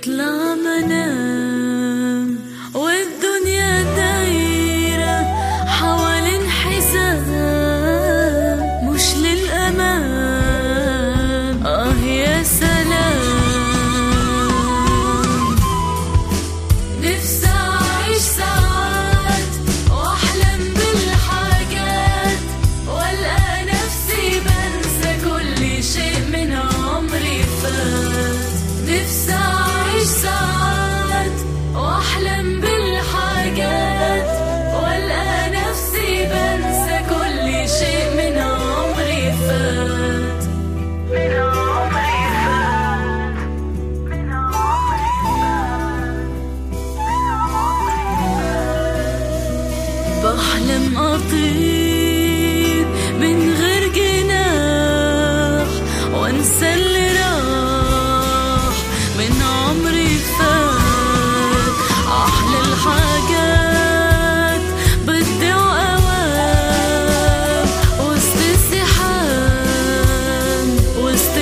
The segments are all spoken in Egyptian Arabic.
بطلع منام والدنيا دايرة حوالين حزام مش للأمام آه يا سلام نفسي أعيش ساعات وأحلم بالحاجات وألقى نفسي بنسى كل شيء من عمري فات نفسي أعيش ساعات وأحلم بالحاجات وألقى نفسي بنسى كل شيء من عمري فات من عمري فات من عمري بحلم أطير من غير جناح وانسى اللي راح من عمري فات أحلى الحاجات بتضيع أوام وسط الزحام وسط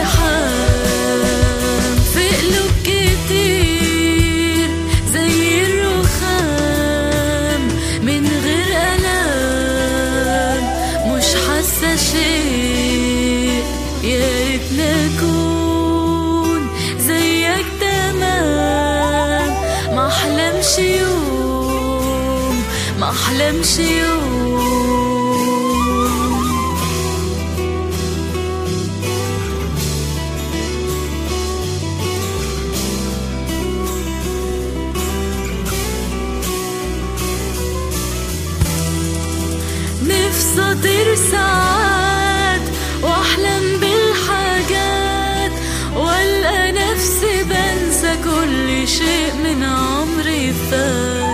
الزحام في قلوب كتير زي الرخام من غير ألام مش حاسة شيء يا ريت نكون زيك تمام ما احلمش يوم ما احلمش يوم نفسي اطير ساعات واحلم بالحاجات والقى نفسي بنسى كل شيء من عمري فات